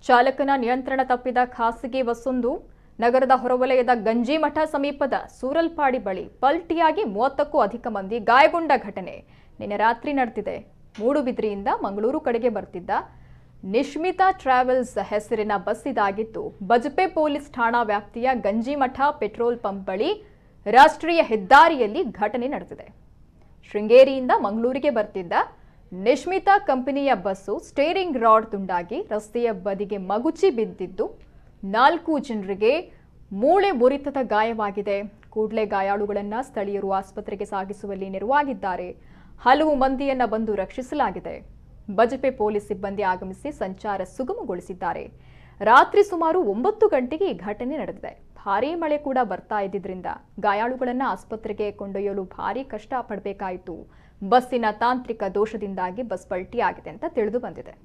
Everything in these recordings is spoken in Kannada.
ಚಾಲಕನ ನಿಯಂತ್ರಣ ತಪ್ಪಿದ ಖಾಸಗಿ ಬಸ್ಸೊಂದು ನಗರದ ಹೊರವಲಯದ ಗಂಜಿಮಠ ಸಮೀಪದ ಸೂರಲ್ಪಾಡಿ ಬಳಿ ಪಲ್ಟಿಯಾಗಿ ಮೂವತ್ತಕ್ಕೂ ಅಧಿಕ ಮಂದಿ ಗಾಯಗೊಂಡ ಘಟನೆ ನಿನ್ನೆ ರಾತ್ರಿ ನಡೆದಿದೆ ಮೂಡುಬಿದ್ರಿಯಿಂದ ಮಂಗಳೂರು ಕಡೆಗೆ ಬರ್ತಿದ್ದ ನಿಶ್ಮಿತಾ ಟ್ರಾವೆಲ್ಸ್ ಹೆಸರಿನ ಬಸ್ ಇದಾಗಿದ್ದು ಬಜಪೆ ಪೊಲೀಸ್ ಠಾಣಾ ವ್ಯಾಪ್ತಿಯ ಗಂಜಿಮಠ ಪೆಟ್ರೋಲ್ ಪಂಪ್ ಬಳಿ ರಾಷ್ಟ್ರೀಯ ಹೆದ್ದಾರಿಯಲ್ಲಿ ಘಟನೆ ನಡೆದಿದೆ ಶೃಂಗೇರಿಯಿಂದ ಮಂಗಳೂರಿಗೆ ಬರ್ತಿದ್ದ ನಿಶ್ಮಿತಾ ಕಂಪನಿಯ ಬಸ್ಸು ಸ್ಟೇರಿಂಗ್ ರಾಡ್ ತುಂಡಾಗಿ ರಸ್ತೆಯ ಬದಿಗೆ ಮಗುಚಿ ಬಿದ್ದಿದ್ದು ನಾಲ್ಕು ಜನರಿಗೆ ಮೂಳೆ ಮುರಿತದ ಗಾಯವಾಗಿದೆ ಕೂಡಲೇ ಗಾಯಾಳುಗಳನ್ನು ಸ್ಥಳೀಯರು ಆಸ್ಪತ್ರೆಗೆ ಸಾಗಿಸುವಲ್ಲಿ ನೆರವಾಗಿದ್ದಾರೆ ಹಲವು ಮಂದಿಯನ್ನ ಬಂದು ರಕ್ಷಿಸಲಾಗಿದೆ ಬಜಪೆ ಪೊಲೀಸ್ ಸಿಬ್ಬಂದಿ ಆಗಮಿಸಿ ಸಂಚಾರ ಸುಗಮಗೊಳಿಸಿದ್ದಾರೆ ರಾತ್ರಿ ಸುಮಾರು ಒಂಬತ್ತು ಗಂಟೆಗೆ ಈ ಘಟನೆ ನಡೆದಿದೆ ಭಾರೀ ಮಳೆ ಕೂಡ ಬರ್ತಾ ಇದ್ದಿದ್ರಿಂದ ಗಾಯಾಳುಗಳನ್ನ ಆಸ್ಪತ್ರೆಗೆ ಕೊಂಡೊಯ್ಯಲು ಭಾರಿ ಕಷ್ಟ ಪಡಬೇಕಾಯಿತು ಬಸ್ಸಿನ ತಾಂತ್ರಿಕ ದೋಷದಿಂದಾಗಿ ಬಸ್ ಪಲ್ಟಿಯಾಗಿದೆ ಅಂತ ತಿಳಿದು ಬಂದಿದೆ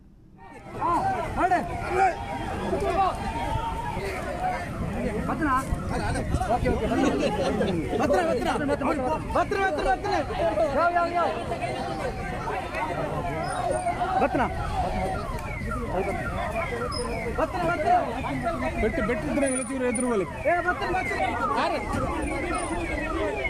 ಬೆಟ್ಟು ಬೆಟ್ಟಿದ್ರೆ ಎದುರು ಎದುರು ಬಲಿ